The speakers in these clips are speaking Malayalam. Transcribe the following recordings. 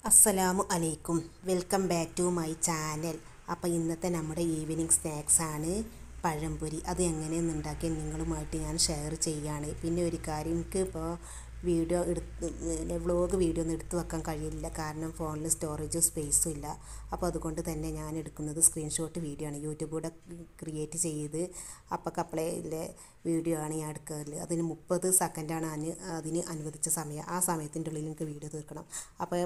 അസ്സലാമു അലൈക്കും welcome back to my channel അപ്പോൾ ഇന്നത്തെ നമ്മുടെ ഈവനിങ് സ്നാക്സ് ആണ് പഴംപൊരി അത് എങ്ങനെയെന്ന് ഉണ്ടാക്കി നിങ്ങളുമായിട്ട് ഞാൻ ഷെയർ ചെയ്യാണ് പിന്നെ ഒരു കാര്യം എനിക്ക് ഇപ്പോൾ വീഡിയോ എടുത്ത് വ്ളോഗ് വീഡിയോ ഒന്നും എടുത്ത് വെക്കാൻ കഴിയില്ല കാരണം ഫോണിൽ സ്റ്റോറേജും സ്പേസും ഇല്ല അപ്പോൾ അതുകൊണ്ട് തന്നെ ഞാൻ എടുക്കുന്നത് സ്ക്രീൻഷോട്ട് വീഡിയോ ആണ് യൂട്യൂബിലൂടെ ക്രിയേറ്റ് ചെയ്ത് അപ്പക്കപ്പളയിലെ വീഡിയോ ആണ് ഞാൻ എടുക്കല് അതിന് മുപ്പത് സെക്കൻഡാണ് അതിന് അതിന് അനുവദിച്ച സമയം ആ സമയത്തിൻ്റെ ഉള്ളിൽ എനിക്ക് വീഡിയോ തീർക്കണം അപ്പോൾ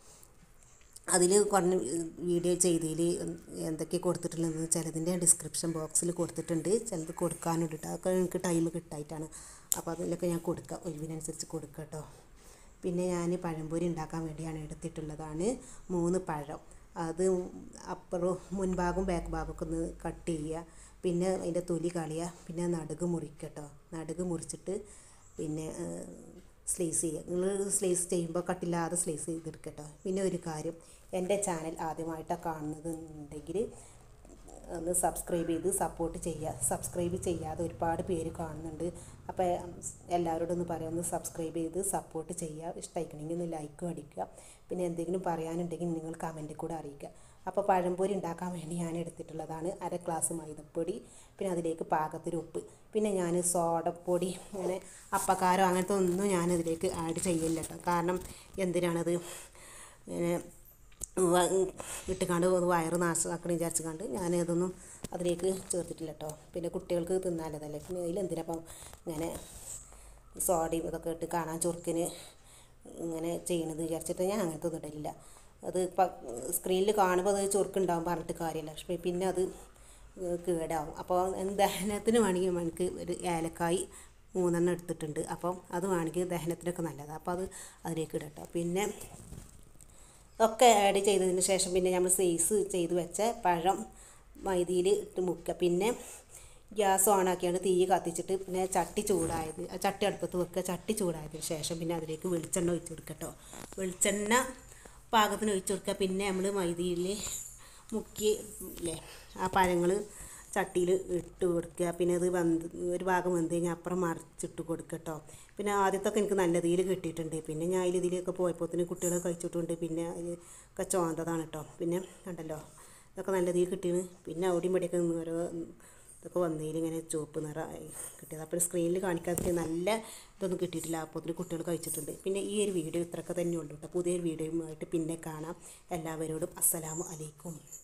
അതിൽ കുറഞ്ഞ വീഡിയോ ചെയ്തതിൽ എന്തൊക്കെ കൊടുത്തിട്ടുള്ളതെന്ന് ചിലതിൻ്റെ ഡിസ്ക്രിപ്ഷൻ ബോക്സിൽ കൊടുത്തിട്ടുണ്ട് ചിലത് കൊടുക്കാനുണ്ട് കേട്ടോ അതൊക്കെ എനിക്ക് ടൈം കിട്ടായിട്ടാണ് അപ്പോൾ അതിലൊക്കെ ഞാൻ കൊടുക്കാം ഒഴിവിനനുസരിച്ച് കൊടുക്കാം കേട്ടോ പിന്നെ ഞാൻ പഴംപൊരി ഉണ്ടാക്കാൻ വേണ്ടിയാണ് എടുത്തിട്ടുള്ളതാണ് മൂന്ന് പഴം അത് അപ്പുറം മുൻഭാഗവും ബാക്ക് ഭാഗമൊക്കെ ഒന്ന് കട്ട് ചെയ്യുക പിന്നെ അതിൻ്റെ തൊലി കളയുക പിന്നെ നടുക് മുറിക്കട്ടോ നടുക് മുറിച്ചിട്ട് പിന്നെ സ്ലൈസ് ചെയ്യുക നിങ്ങൾ സ്ലൈസ് ചെയ്യുമ്പോൾ കട്ടില്ലാതെ സ്ലൈസ് ചെയ്തെടുക്കട്ടോ പിന്നെ ഒരു കാര്യം എൻ്റെ ചാനൽ ആദ്യമായിട്ടാണ് കാണുന്നത് ഉണ്ടെങ്കിൽ ഒന്ന് സബ്സ്ക്രൈബ് ചെയ്ത് സപ്പോർട്ട് ചെയ്യുക സബ്സ്ക്രൈബ് ചെയ്യാതെ ഒരുപാട് പേര് കാണുന്നുണ്ട് അപ്പോൾ എല്ലാവരോടും ഒന്ന് പറയാം ഒന്ന് സബ്സ്ക്രൈബ് ചെയ്ത് സപ്പോർട്ട് ചെയ്യുക ഇഷ്ടമായിക്കണമെങ്കിൽ ഒന്ന് ലൈക്കും അടിക്കുക പിന്നെ എന്തെങ്കിലും പറയാനുണ്ടെങ്കിൽ നിങ്ങൾ കമൻറ്റിൽ കൂടെ അറിയിക്കുക അപ്പോൾ പഴംപൊരി ഉണ്ടാക്കാൻ വേണ്ടി ഞാൻ എടുത്തിട്ടുള്ളതാണ് അര ഗ്ലാസ് മൈദപ്പൊടി പിന്നെ അതിലേക്ക് പാകത്തിന് ഉപ്പ് പിന്നെ ഞാൻ സോഡപ്പൊടി അങ്ങനെ അപ്പക്കാരോ അങ്ങനത്തെ ഒന്നും ഞാനതിലേക്ക് ആഡ് ചെയ്യില്ല കേട്ടോ കാരണം എന്തിനാണത് ഇങ്ങനെ ഇട്ടുകാണ്ട് വയറ് നാശമാക്കണം വിചാരിച്ചുകൊണ്ട് ഞാൻ അതൊന്നും അതിലേക്ക് ചേർത്തിട്ടില്ല കേട്ടോ പിന്നെ കുട്ടികൾക്ക് തിന്നാലതല്ലേ പിന്നെ അതിലെന്തിനപ്പം ഇങ്ങനെ സോഡയും ഇതൊക്കെ ഇട്ട് കാണാൻ ചൊറുക്കിന് ഇങ്ങനെ ചെയ്യണത് വിചാരിച്ചിട്ട് ഞാൻ അങ്ങനത്തെ ഒന്നും ഇടലില്ല അത് ഇപ്പം സ്ക്രീനിൽ കാണുമ്പോൾ അത് ചൊറുക്കുണ്ടാവും പറഞ്ഞിട്ട് കാര്യമില്ല പക്ഷേ പിന്നെ അത് കേടാവും അപ്പോൾ ദഹനത്തിന് വേണമെങ്കിൽ നമുക്ക് ഒരു ഏലക്കായ് മൂന്നെണ്ണം എടുത്തിട്ടുണ്ട് അപ്പം അത് വേണമെങ്കിൽ ദഹനത്തിനൊക്കെ നല്ലതാണ് അപ്പോൾ അത് അതിലേക്ക് ഇടട്ടോ പിന്നെ ഒക്കെ ആഡ് ചെയ്തതിന് ശേഷം പിന്നെ നമ്മൾ സൈസ് ചെയ്ത് വെച്ച പഴം മൈദയിൽ ഇട്ട് മുക്കുക പിന്നെ ഗ്യാസ് ഓണാക്കിയാണ് തീ കത്തിച്ചിട്ട് പിന്നെ ചട്ടി ചൂടായത് ആ ചട്ടി അടുപ്പത്ത് വെക്കുക ചട്ടി ചൂടായതിന് ശേഷം പിന്നെ അതിലേക്ക് വെളിച്ചെണ്ണ ഒഴിച്ച് കൊടുക്കട്ടോ വെളിച്ചെണ്ണ പാകത്തിന് ഒഴിച്ച് കൊടുക്കുക പിന്നെ നമ്മൾ മൈദയിൽ മുക്കി ഇല്ലേ ആ പഴങ്ങൾ ചട്ടിയിൽ ഇട്ട് കൊടുക്കുക പിന്നെ അത് വന്ന് ഒരു ഭാഗം വെന്ത് കഴിഞ്ഞാൽ അപ്പുറം മറിച്ചിട്ട് കൊടുക്കട്ടോ പിന്നെ ആദ്യത്തൊക്കെ എനിക്ക് നല്ല രീതിയിൽ കിട്ടിയിട്ടുണ്ട് പിന്നെ ഞാൻ അതിൽ ഇതിലൊക്കെ പോയപ്പോഴത്തേന് കുട്ടികൾ കഴിച്ചിട്ടുണ്ട് പിന്നെ ഒക്കെ ചോന്തതാണ് കേട്ടോ പിന്നെ കണ്ടല്ലോ ഇതൊക്കെ നല്ല രീതിയിൽ കിട്ടിയാണ് പിന്നെ അവിടെയും ഇവിടെയൊക്കെ നിന്ന് ഓരോ ഇതൊക്കെ വന്നതിൽ ഇങ്ങനെ ചുവപ്പ് നിറമായി കിട്ടിയത് അപ്പോൾ സ്ക്രീനിൽ കാണിക്കാത്ത നല്ല ഇതൊന്നും കിട്ടിയിട്ടില്ല അപ്പോഴത്തേന് കുട്ടികൾ കഴിച്ചിട്ടുണ്ട് പിന്നെ ഈ ഒരു വീഡിയോ ഇത്രയൊക്കെ തന്നെ ഉള്ളൂ കേട്ടോ പുതിയൊരു വീഡിയോയുമായിട്ട് പിന്നെ കാണാം എല്ലാവരോടും അസ്സലാമു അലൈക്കും